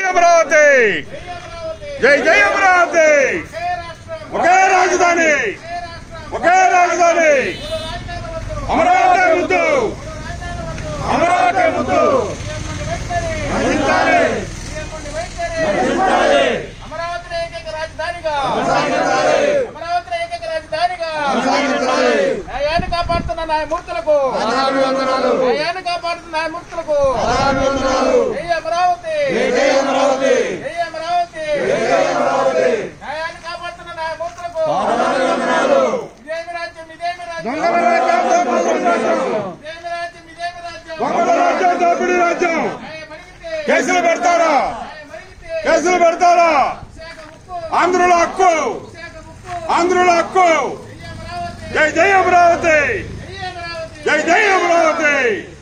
అమరావతి జై జై అమరావతి ఒకే రాజధాని ఒకే రాజధాని అమరావతి ముద్దు అమరావతి ముద్దు నశించాలి అమరావతి ఏకైక రాజధానిగా అమరావతి ఏకైక రాజధానిగా న్యాయాన్ని కాపాడుతున్న న్యాయమూర్తులకు న్యాయాన్ని కాపాడుతున్న న్యాయమూర్తులకు జై అమరావతి జై అమరావతి న్యాయాన్ని కాపాడుతున్న న్యాయమూర్తులకు ఇదేమి రాజ్యం ఇదేమి రాజ్యం దొంగల రాజ్యం దోపిడీ రాజ్యం ఇదేమి రాజ్యం ఇదేమి రాజ్యం దొంగల రాజ్యం దోపిడీ రాజ్యం న్యాయం అడిగితే కేసులు పెడతారా న్యాయం అడిగితే కేసులు పెడతారా విశాఖ ఉక్కు ఆంధ్రుల హక్కు విశాఖ ఉక్కు ఆంధ్రుల హక్కు జై అమరావతి జై జై అమరావతి జై అమరావతి జై జై అమరావతి